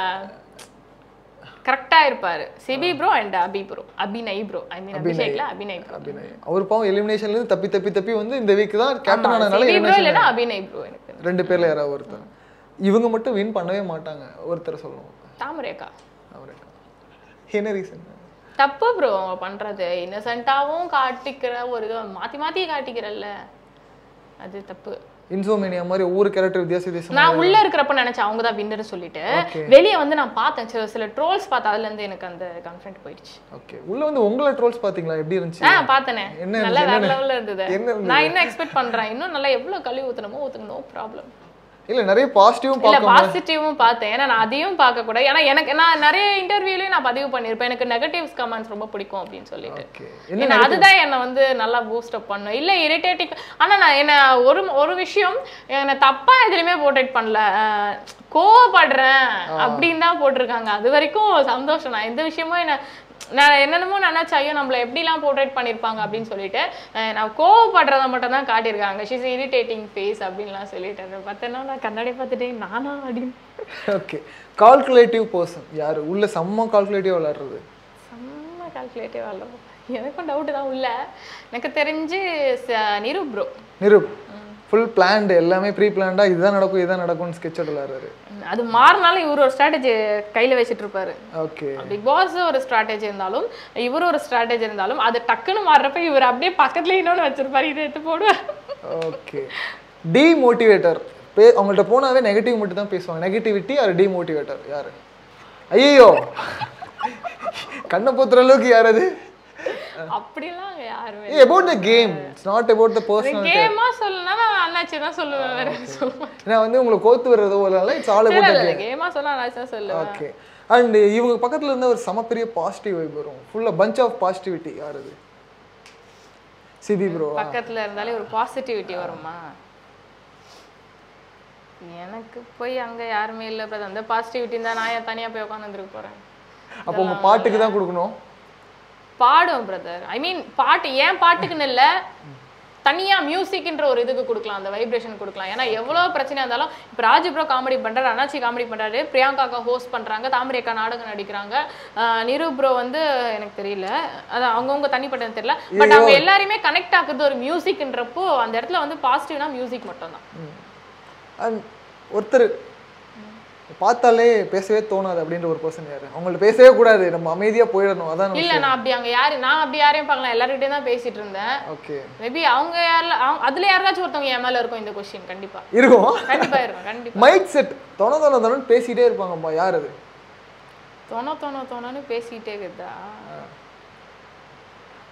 கரெக்டா இருப்பாரு Sibi bro and Abhi bro Abhinay bro I mean அபிஷேக்ல அபிநய் ப்ரோ அபிநய் அவர் பாவம் எலிமினேஷன்ல இருந்து தப்பி தப்பி தப்பி வந்து இந்த வீக் தான் கேப்டன் ஆனதுனால சிபி ப்ரோ elimination இல்லைன்னா அபிநய் ப்ரோ எனக்கு ரெண்டு பேர்ல யாராவது ஒருத்தர் இவங்க மட்டும் வின் பண்ணவே மாட்டாங்க ஒருத்தர் சொல்லணும் தாமரேக்கா அவருக்கு என்ன ரீசன் தப்பு ப்ரோ அவங்க பண்றது இன்னசென்ட்டாவும் காட்டிக்கிற ஒரு இது மாத்தி மாத்தி காட்டிக்கிறல்ல அது தப்பு இன்சோமேனியா மாதிரி ஒவ்வொரு கேரக்டர் வித்தியாச வித்தியாசம் நான் உள்ள இருக்கிறப்ப நினைச்சேன் அவங்க தான் வின்னர் சொல்லிட்டு Okay. வெளியே வந்து நான் பார்த்தேன் சில சில ட்ரோல்ஸ் பார்த்தேன் அதுல இருந்து எனக்கு அந்த கான்ஃபிடென்ட் போயிடுச்சு ஓகே உள்ள வந்து உங்களை ட்ரோல்ஸ் பாத்தீங்களா எப்படி இருந்துச்சு ஆ பார்த்தனே என்ன நல்லா வேற இருந்துச்சு? லெவல்ல இருந்தது என்ன இருந்தது? நான் இன்னும் எக்ஸ்பெக்ட் பண்றேன் இன்னும் நல்லா எவ்வளவு கழுவி ஊத்தணுமோ ஊத்துங்க நோ ப்ராப்ளம் இல்ல நிறைய பாசிட்டிவும் இல்ல பார்க்க பாசிட்டிவும் பார்த்தேன் ஏன்னா நான் அதையும் பார்க்க கூட ஏன்னா எனக்கு நான் நிறைய இன்டர்வியூலயும் நான் பதிவு பண்ணியிருப்பேன் எனக்கு நெகட்டிவ்ஸ் கமெண்ட்ஸ் ரொம்ப பிடிக்கும் அப்படின்னு சொல்லிட்டு ஓகே ஏன்னா அதுதான் என்னை வந்து நல்லா பூஸ்ட் அப் பண்ணும் இல்ல இரிட்டேட்டிங் ஆனா நான் என்ன ஒரு ஒரு விஷயம் என்னை தப்பா எதுலையுமே போர்ட்ரேட் பண்ணல அஹ், கோவப்படுறேன் அப்படின்னு தான் போட்டிருக்காங்க அது வரைக்கும் சந்தோஷம் நான் எந்த விஷயமும் என்ன நான் என்னென்னமோ நினைச்சா ஐயோ நம்மள எப்படிலாம் போர்ட்ரேட் பண்ணியிருப்பாங்க அப்படின்னு சொல்லிட்டு அஹ், நான் கோவப்படுறத மட்டும் தான் காட்டியிருக்காங்க ஷீஸ் இரிட்டேட்டிங் ஃபேஸ் அப்படின்லாம் சொல்லிட்டு பார்த்தேன்னா நான் கண்ணாடி பார்த்துட்டேன் நானா அப்படின்னு ஓகே கால்குலேட்டிவ் பர்சன் யாரு உள்ள செம்ம கால்குலேட்டிவ் விளையாடுறது செம்ம கால்குலேட்டிவ் அளவு எனக்கும் டவுட் தான் உள்ள எனக்கு தெரிஞ்சு ச- நிரு ப்ரோ நிருப் ஃபுல் பிளான்டு எல்லாமே ப்ரீ பிளான்டா இதுதான் நடக்கும் இதுதான் நடக்கும்னு ஸ்கெட்ச் விளையாடுறாரு அது மாறினாலும் இவர் ஒரு ஸ்ட்ராட்டஜி கையில வச்சுட்டு இருப்பாரு ஓகே பிக் பாஸ் ஒரு ஸ்ட்ராட்டஜி இருந்தாலும் இவர் ஒரு ஸ்ட்ராட்டஜி இருந்தாலும் அது டக்குன்னு மாறுறப்ப இவர் அப்படியே பக்கத்துல இன்னொன்னு வச்சிருப்பாரு இதை எடுத்து போடுவார் ஓகே டிமோட்டிவேட்டர் பே அவங்கள்ட்ட போனாவே நெகட்டிவ் மட்டும் தான் பேசுவாங்க நெகட்டிவிட்டி ஆர் டிமோட்டிவேட்டர் யாரு ஐயோ கண்ணை பொத்துற அளவுக்கு யார் அது அப்படிலாம் அங்க யாருமே ஏ about the game it's not about the personal கேமா சொல்லணும்னா நான் அண்ணாச்சி தான் சொல்லுவேன் வேற சொல்ல மாட்டேன் நான் வந்து உங்களை கோத்து வர்றதோ இல்லை இட்ஸ் ஆல் அபவுட் த கேமா சொன்னா அண்ணாச்சி தான் சொல்லுவேன் ஓகே அண்ட் இவங்க பக்கத்துல இருந்தா ஒரு சம பெரிய பாசிட்டிவ் வைப் வரும் ஃபுல்லா பஞ்ச் ஆஃப் பாசிட்டிவிட்டி யார் அது சிபி ப்ரோ பக்கத்துல இருந்தாலே ஒரு பாசிட்டிவிட்டி வருமா எனக்கு போய் அங்க யாருமே இல்ல பிரதர் அந்த பாசிட்டிவிட்டி தான் நான் ஏன் தனியா போய் உட்காந்துருக்க போறேன் அப்போ உங்க பாட்டுக்கு தான் கொடுக்கணும் பாடும் பிரதர் ஐ மீன் பாட்டு ஏன் பாட்டுக்குன்னு இல்ல தனியா மியூசிக்ன்ற ஒரு இதுக்கு கொடுக்கலாம் அந்த வைப்ரேஷன் கொடுக்கலாம் ஏன்னா எவ்வளவு பிரச்சனை இருந்தாலும் இப்போ ராஜு ப்ரோ காமெடி பண்றாரு அண்ணாச்சி காமெடி பண்றாரு பிரியங்கா அக்கா ஹோஸ்ட் பண்றாங்க தாமரை அக்கா நாடகம் நடிக்கிறாங்க ஆஹ் நிரு ப்ரோ வந்து எனக்கு தெரியல அது அவங்கவுங்க தனிப்பட்டது தெரியல பட் அவங்க எல்லாருமே கனெக்ட் ஆகுறது ஒரு மியூசிக்ன்றப்போ அந்த இடத்துல வந்து பாசிட்டிவ்னா மியூசிக் மட்டும்தான் அண்ட் ஒருத்தர் பார்த்தாலே பேசவே தோணாது அப்படின்ற ஒரு பர்சன் யாரு அவங்கள்ட்ட பேசவே கூடாது நம்ம அமைதியா போயிடணும் அதான் இல்ல நான் அப்படி அங்க யாரு நான் அப்படி யாரையும் பார்க்கலாம் எல்லார்கிட்டயும் தான் பேசிட்டு இருந்தேன் ஓகே மேபி அவங்க யாரில் அதுல யாராச்சும் ஒருத்தவங்க என் மேல இருக்கும் இந்த கொஸ்டின் கண்டிப்பா இருக்கும் கண்டிப்பா இருக்கும் கண்டிப்பா மைக் செட் தொண தொண தொணன்னு பேசிட்டே இருப்பாங்கப்பா யார் அது தோண தோண தோணன்னு பேசிக்கிட்டே இருக்குதா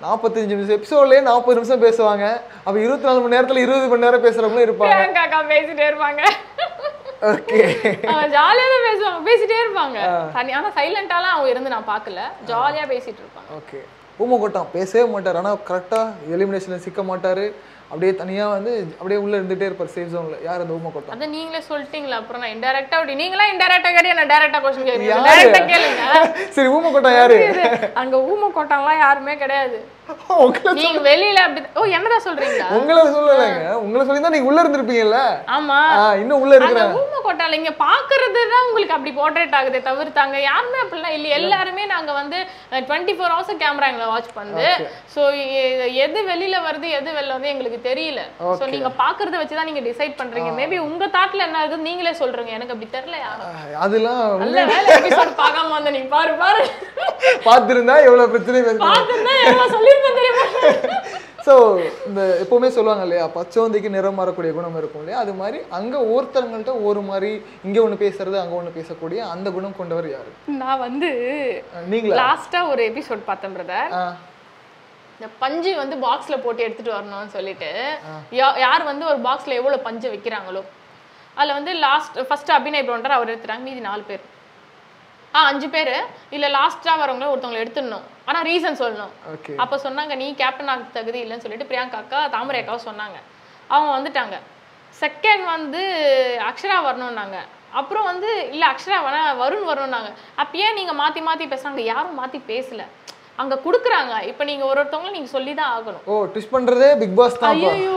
நாற்பத்தஞ்சு நிமிஷம் எபிசோட்லயே நாற்பது நிமிஷம் பேசுவாங்க அப்ப இருபத்தி நாலு மணி நேரத்துல இருபது மணி நேரம் பேசுறவங்களும் இருப்பாங்க பிரியங்கா அக்கா பேசிட்டே இருப்பாங்க ஓகே ஜாலியா தான் பேசுவாங்க பேசிட்டே இருப்பாங்க தனி ஆனா சைலண்டாலாம் அவங்க இருந்து நான் பார்க்கல ஜாலியா பேசிட்டு இருப்பாங்க ஓகே ஊமக்கோட்டம் பேசவே மாட்டார் ஆனா கரெக்டா எலிமினேஷன்ல சிக்க மாட்டாரு அப்படியே தனியா வந்து அப்படியே உள்ள இருந்துட்டே இருப்பார் சேஃப் ஜோன்ல யார் அந்த ஊமக்கோட்டம் அதான் நீங்களே சொல்லிட்டீங்களா அப்புறம் நான் இன்டெரக்டா அப்படி நீங்களா இன்டெரக்டா கேட்டு என்ன டைரக்டா கொஸ்டின் கேக்குறீங்க யாரு? டைரக்டா கேளுங்க சரி ஊமக்கோட்டம் யாரு இது, அங்க ஊம கோட்டம்லாம் யாருமே கிடையாது உங்களை நீங்க வெளியில அப்படி ஓ என்னதான் சொல்றீங்களா உங்களை சொல்லலைங்க உங்களை சொல்லி தான் நீங்க உள்ள இருந்திருப்பீங்கல்ல ஆமா ஆ, இன்னும் உள்ள அந்த இருக்கிற ஊம கோட்டால இங்க பாக்குறது தான் உங்களுக்கு அப்படி போர்ட்ரேட் ஆகுதே தவிர்த்து அங்க யாருமே அப்படிலாம் இல்ல எல்லாருமே நாங்க வந்து டுவெண்ட்டி ஃபோர் ஹவர்ஸ் கேமரா எங்களை வாட்ச் பண்ணுது சோ எது வெளியில வருது எது வெளில வந்து எங்களுக்கு தெரியல சோ நீங்க பாக்குறத வச்சு தான் நீங்க டிசைட் பண்றீங்க மேபி உங்க தாட்ல என்ன இருக்குது நீங்களே சொல்றீங்க எனக்கு அப்படி தெரியல யாரும் ஆ, அதெல்லாம் நல்ல வேலை எபிசோட் பார்க்காம வந்த நீ பாரு பாரு பார்த்திருந்தா எவ்வளவு பிரச்சனை பேசுறீங்க பார்த்துருந்தா எவ்வளவு சொல்லிருப்பேன் தெரியுமா ஸோ இந்த எப்பவுமே சொல்லுவாங்க இல்லையா பச்சோந்திக்கு நிறம் மாறக்கூடிய குணம் இருக்கும் இல்லையா அது மாதிரி அங்க ஒருத்தவங்கள்ட்ட ஒரு மாதிரி இங்க ஒண்ணு பேசுறது அங்க ஒண்ணு பேசக்கூடிய அந்த குணம் கொண்டவர் யாரு நான் வந்து அஹ் நீங்களா லாஸ்டா ஒரு எபிசோட் பார்த்தேன் பிரதர் ஆ, இந்த பஞ்சு வந்து பாக்ஸ்ல போட்டு எடுத்துட்டு வரணும்னு சொல்லிட்டு யா- யார் வந்து ஒரு பாக்ஸ்ல எவ்வளவு பஞ்சு வைக்கிறாங்களோ அதுல வந்து லாஸ்ட் ஃபர்ஸ்ட் அபிநய் பண்றாரு அவர் எடுத்துட்டாங்க மீதி நாலு பேர் ஆ அஞ்சு பேர் இல்ல லாஸ்டா வரவங்கள ஒருத்தவங்களை எடுத்துடணும் ஆனா ரீசன் சொல்லணும் ஓகே அப்ப சொன்னாங்க நீ கேப்டன் ஆக தகுதி இல்லைன்னு சொல்லிட்டு பிரியங்கா அக்கா தாமரை அக்காவும் சொன்னாங்க அவங்க வந்துட்டாங்க செகண்ட் வந்து அக்ஷரா வரணும்னாங்க அப்புறம் வந்து இல்ல அக்ஷரா வேணா வருண் வரணும்னாங்க அப்ப ஏன் நீங்க மாத்தி மாத்தி பேசுறாங்க யாரும் மாத்தி பேசல அங்க குடுக்குறாங்க இப்ப நீங்க ஒரு ஒருத்தவங்களும் நீங்க சொல்லிதான் ஆகணும் ஓ ட்விஸ்ட் பண்றதே பிக் பாஸ் தான் அப்போ. ஐயோ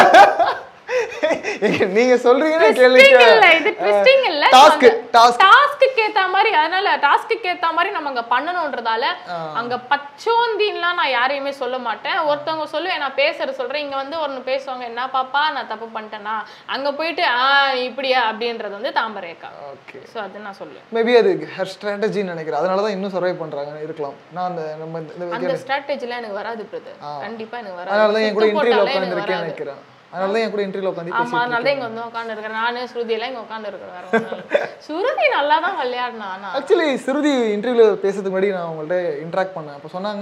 ஏங்க, நீங்க சொல்றீங்கன்னா ட்விஸ்டிங் கேளுங்க இல்ல இது ட்விஸ்டிங் இல்ல டாஸ்க் டாஸ்க் டாஸ்க்கு ஏத்த மாதிரி அதனால டாஸ்க்கு ஏத்த மாதிரி நம்ம அங்க பண்ணணும்ன்றதால அங்க பச்சோந்தின்லாம் நான் யாரையுமே சொல்ல மாட்டேன் ஒருத்தவங்க சொல்லுவேன் நான் பேசுறது சொல்றேன் இங்க வந்து ஒன்னு பேசுவாங்க என்ன பாப்பா நான் தப்பு பண்ணிட்டேனா அங்க போயிட்டு ஆ இப்படியா அப்படின்றது வந்து தாம்பரேக்கா ஓகே சோ அது நான் சொல்லுவேன் மேபி அது ஹர் ஸ்ட்ராட்டஜின்னு நினைக்கிறேன் அதனால தான் இன்னும் சர்வை பண்றாங்க இருக்கலாம் நான் அந்த நம்ம இந்த- இந்த அந்த ஸ்ட்ராட்டஜிலாம் எனக்கு வராது பிரதர் கண்டிப்பா எனக்கு வராது அதனால தான் என் கூட சுத்து இன்டர்வியூல போட்டாலே எனக்கு உட்காந்துருக்கேன் வராது. நினைக்கிறேன் அதனால தான் என் கூட இன்டர்வியூல உட்காந்து ஆமா அதனால தான் இங்க வந்து உட்காந்து இருக்கிறேன் நானு ஸ்ருதி எல்லாம் இங்க உட்காந்து இருக்கிறேன் வேற ஒண்ணும் இல்ல. சுருதி நல்லா தான் விளையாடினா ஆனா ஆக்சுவலி சுருதி இன்டர்வியூவில் பேசுறதுக்கு முன்னாடி நான் அவங்கள்ட்ட இன்ட்ராக்ட் பண்ணேன் அப்போ சொன்னாங்க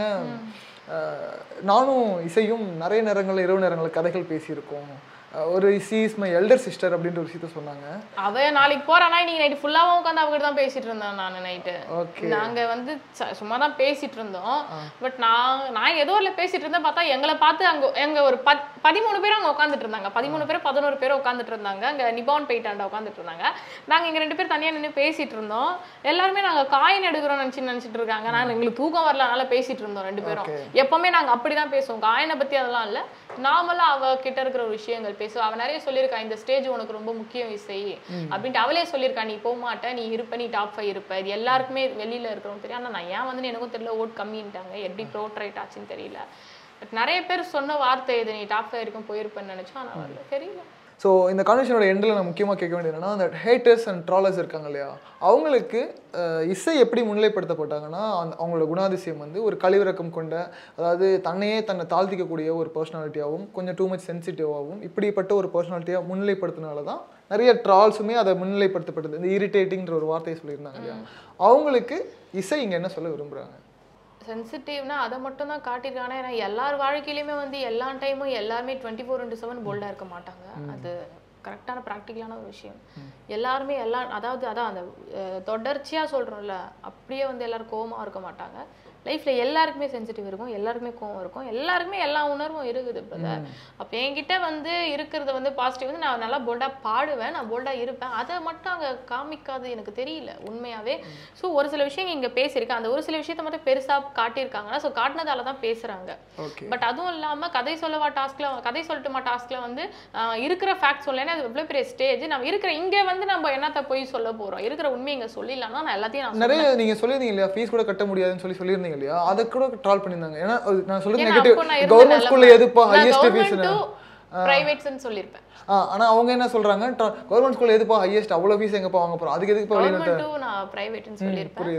அஹ், நானும் இசையும் நிறைய நேரங்கள் இரவு நேரங்கள் கதைகள் பேசியிருக்கோம் அஹ், ஒரு she is my elder sister அப்படின்ற ஒரு விஷயத்த சொன்னாங்க அவ நாளைக்கு போறானா இன்னைக்கு நைட்டு ஃபுல்லாவும் உட்காந்து அவகிட்ட தான் பேசிட்டு இருந்தேன் நான் நைட்டு ஓகே நாங்க வந்து ச- சும்மா தான் பேசிட்டு இருந்தோம் பட் நான் நான் ஏதோ ஒரு பேசிட்டு இருந்தேன் பார்த்தா எங்களை பார்த்து அங்க எங்க ஒரு பத் பதிமூணு பேர் அங்க உட்காந்துட்டு இருந்தாங்க பதிமூணு பேர் பதினோரு பேர் உட்காந்துட்டு இருந்தாங்க அங்க நிபான் போயிட்டாண்டா உட்காந்துட்டு இருந்தாங்க நாங்க இங்க ரெண்டு பேர் தனியா நின்று பேசிட்டு இருந்தோம் எல்லாருமே நாங்க காயின் எடுக்கிறோம் நினைச்சு நினைச்சிட்டு இருக்காங்க நான் எங்களுக்கு தூக்கம் வரல அதனால பேசிட்டு இருந்தோம் ரெண்டு பேரும் எப்பவுமே நாங்க அப்படிதான் பேசுவோம் காயினை பத்தி அதெல்லாம் இல்ல நார்மலா அவ கிட்ட இருக்கிற ஒரு விஷயங்கள் பேசுவோம் அவ நிறைய சொல்லியிருக்கா இந்த ஸ்டேஜ் உனக்கு ரொம்ப முக்கியம் இசை அப்படின்ட்டு அவளே சொல்லியிருக்கா நீ போக மாட்ட நீ இருப்ப நீ டாப் ஃபைவ் இருப்ப இது எல்லாருக்குமே வெளியில இருக்கிறவங்க தெரியும் ஆனா நான் ஏன் வந்து எனக்கும் தெரியல ஓட் கம்மின்ட்டாங்க எப்படி ப்ரோட்ரைட் ஆச்சுன்னு தெரியல பட் நிறைய பேர் சொன்ன வார்த்தை இது நீ டாப் ஃபைவ் வரைக்கும் போயிருப்பேன்னு நினைச்சோம் ஆனா வரல தெரியல ஸோ இந்த கான்வெர்ஷனோட எண்டில் நான் முக்கியமாக கேட்க வேண்டியது என்னன்னா அந்த ஹேட்டர்ஸ் அண்ட் ட்ராலர்ஸ் இருக்காங்க இல்லையா அவங்களுக்கு அஹ், இசை எப்படி முன்னிலைப்படுத்தப்பட்டாங்கன்னா அந்த அவங்களோட குணாதிசயம் வந்து ஒரு கழிவிறக்கம் கொண்ட அதாவது தன்னையே தன்னை தாழ்த்திக்கக்கூடிய ஒரு பர்சனாலிட்டியாகவும் கொஞ்சம் டூ மச் சென்சிட்டிவாகவும் இப்படிப்பட்ட ஒரு பர்சனாலிட்டியாக முன்னிலைப்படுத்தினால தான் நிறைய ட்ரால்ஸுமே அதை முன்னிலைப்படுத்தப்பட்டது இந்த இரிட்டேட்டிங்ன்ற ஒரு வார்த்தையை சொல்லியிருந்தாங்க இல்லையா அவங்களுக்கு இசை இங்கே என்ன சொல்ல விரும்புகிறாங்க சென்சிட்டிவ்னா அதை மட்டும் தான் காட்டியிருக்காங்க ஏன்னா எல்லார் வாழ்க்கையிலுமே வந்து எல்லா டைமும் எல்லாருமே டுவெண்ட்டி ஃபோர் இன்ட்டு செவன் போல்டாக இருக்க மாட்டாங்க அது கரெக்டான ப்ராக்டிக்கலான ஒரு விஷயம் எல்லாருமே எல்லா அதாவது அதான் அந்த அஹ், தொடர்ச்சியா சொல்றோம்ல அப்படியே வந்து எல்லாரும் கோவமா இருக்க மாட்டாங்க லைஃப்ல எல்லாருக்குமே சென்சிட்டிவ் இருக்கும் எல்லாருக்குமே கோவம் இருக்கும் எல்லாருக்குமே எல்லா உணர்வும் இருக்குது பிரதர் அப்போ என்கிட்ட வந்து இருக்கிறது வந்து பாசிட்டிவ் வந்து நான் நல்லா போல்டா பாடுவேன் நான் போல்டா இருப்பேன் அதை மட்டும் அங்க காமிக்காது எனக்கு தெரியல உண்மையாவே ஸோ ஒரு சில விஷயம் இங்க பேசியிருக்கேன் அந்த ஒரு சில விஷயத்த மட்டும் பெருசா காட்டியிருக்காங்கன்னா ஸோ காட்டினதால தான் பேசுறாங்க ஓகே பட் அதுவும் இல்லாம கதை சொல்லவா டாஸ்க்ல கதை சொல்லட்டுமா டாஸ்க்ல வந்து ஆஹ், இருக்கிற ஃபேக்ட் சொல்லலைன்னா அது எவ்வளவு பெரிய ஸ்டேஜ் நம்ம இருக்கிற இங்க வந்து நம்ம என்னத்த போய் சொல்ல போறோம் இருக்கிற உண்மை இங்க சொல்லிடலாம்னா நான் எல்லாத்தையும் நான் நிறைய நீங்க சொல்லியிருந்தீங்க இல்லையா ஃபீஸ் கூட கட்ட முடியாதுன்னு சொல்லி சொல்லியிருந்தீங்க இல்லையா அதை கூட ட்ரால் பண்ணியிருந்தாங்க ஏன்னா அது நான் சொல்றது ஏன்னா நெகட்டிவ் அப்போ நான் இருந்த கவர்மெண்ட் நிலைமை. ஸ்கூல்ல எதுப்பா நான் ஹையஸ்ட் government ஃபீஸ் to privates-ன்னு சொல்லியிருப்பேன் ஆனா அவங்க என்ன சொல்றாங்க கவர்மெண்ட் ஸ்கூல்ல எதுப்பா ஹையஸ்ட் அவ்வளவு ஃபீஸ் எங்கப்பா வாங்க போறோம் அதுக்கு எதுக்குப்பா வெளிநாட்டு கவர்மெண்ட் to நான் பிரைவேட்னு சொல்லியிருப்பேன் புரியுது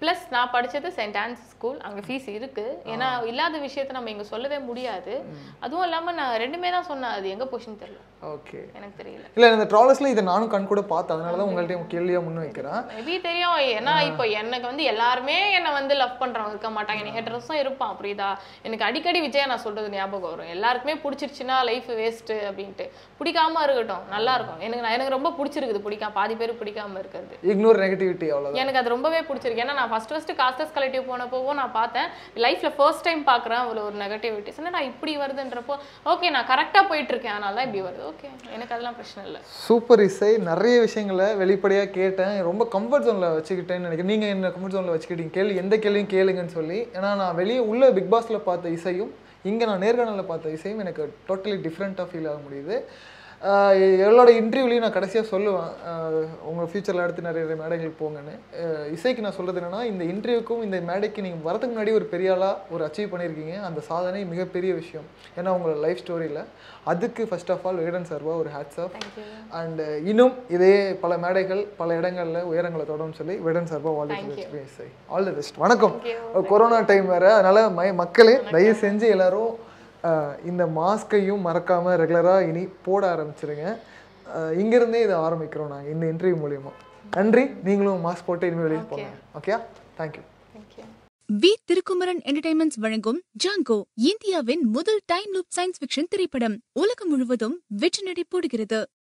ப்ளஸ் நான் படிச்சது சென்ட் ஆன்ஸ் ஸ்கூல் அங்கே ஃபீஸ் இருக்கு ஏன்னா இல்லாத விஷயத்த நம்ம இங்க சொல்லவே முடியாது அதுவும் இல்லாம நான் ரெண்டுமே தான் சொன்னேன் அது எங்க போச்சுன்னு தெரியல ஓகே எனக்கு தெரியல இல்லை இந்த ட்ராவல்ஸில் இதை நானும் கண் கூட பார்த்தேன் அதனால தான் உங்கள்கிட்ட கேள்வியாக முன் வைக்கிறேன் மேபி தெரியும் ஏன்னா இப்போ எனக்கு வந்து எல்லாருமே என்னை வந்து லவ் பண்றவங்க இருக்க மாட்டாங்க எனக்கு ஹெட்ரஸும் இருப்பான் புரியுதா எனக்கு அடிக்கடி விஜய் நான் சொல்றது ஞாபகம் வரும் எல்லாருக்குமே பிடிச்சிருச்சுன்னா லைஃப் வேஸ்ட் அப்படின்ட்டு பிடிக்காம இருக்கட்டும் நல்லா இருக்கும் எனக்கு நான் எனக்கு ரொம்ப பிடிச்சிருக்குது பிடிக்காம பாதி பேர் பிடிக்காம இருக்கிறது இக்னோர் நெகட்டிவிட்டி அவ்வளோதான் எனக்கு அது ரொம்பவே பிடிச்சிருக்கு ஏன்னா நான் ஃபர்ஸ்ட் ஃபர்ஸ்ட் காஸ்டஸ் கலெக்டிவ் போனப்போவும் நான் பார்த்தேன் லைஃப்ல ஃபர்ஸ்ட் டைம் பார்க்குறேன் ஒரு ஒரு நெகட்டிவிட்டிஸ் நான் இப்படி வருதுன்றப்போ ஓகே நான் கரெக்டாக போயிட்டு இருக்கேன் அதனால தான் இப்படி வருது ஓகே எனக்கு அதெல்லாம் பிரச்சனை இல்லை சூப்பர் இசை நிறைய விஷயங்களை வெளிப்படையாக கேட்டேன் ரொம்ப கம்ஃபர்ட் ஜோனில் வச்சுக்கிட்டேன்னு நினைக்கிறேன் நீங்கள் என்ன கம்ஃபர்ட் ஜோனில் வச்சுக்கிட்டீங்க கேள்வி எந்த கேள்வியும் கேளுங்கன்னு சொல்லி ஏன்னா நான் வெளியே உள்ள பிக் பாஸில் பார்த்த இசையும் இங்கே நான் நேர்காணலில் பார்த்த இசையும் எனக்கு டோட்டலி டிஃப்ரெண்ட்டாக ஃபீல் ஆக முடியுது ஆஹ் எல்லோட இன்டர்வியூலையும் நான் கடைசியாக சொல்லுவேன் ஆஹ் உங்க ஃபியூச்சரில் அடுத்து நிறைய நிறைய மேடைகளுக்கு போங்கன்னு ஆஹ் இசைக்கு நான் சொல்கிறது என்னன்னா இந்த இன்டர்வியூக்கும் இந்த மேடைக்கு நீங்கள் வரதுக்கு முன்னாடி ஒரு பெரிய ஆளாக ஒரு அச்சீவ் பண்ணியிருக்கீங்க அந்த சாதனை மிகப்பெரிய விஷயம் ஏன்னா உங்களோட லைஃப் ஸ்டோரியில் அதுக்கு ஃபர்ஸ்ட் ஆஃப் ஆல் விகடன் சார்பா ஒரு ஹேட்ஸ் ஆஃப் தேங்க்யூ அண்ட் இன்னும் இதே பல மேடைகள் பல இடங்களில் உயரங்களை தொடரும் சொல்லி விடன் சார்பாக வாழ்த்து இசை ஆல் தி பெஸ்ட் வணக்கம் கொரோனா டைம் வேற அதனால மை மக்களே தயவு செஞ்சு எல்லாரும் அஹ், இந்த மாஸ்கையும் மறக்காம ரெகுலரா இனி போட ஆரம்பிச்சிருங்க அஹ், இங்கிருந்தே இதை ஆரம்பிக்கிறோம் நாங்கள் இந்த இன்டர்வியூ மூலியமா நன்றி நீங்களும் மாஸ்க் போட்டு இனிமேல் வெளியே போங்க okay thank you thank you V Thirukumaran entertainments வழங்கும் ஜாங்கோ இந்தியாவின் முதல் டைம் லூப் சயின்ஸ் ஃபிக்ஷன் திரைப்படம் உலகம் முழுவதும் வெற்றி நடை போடுகிறது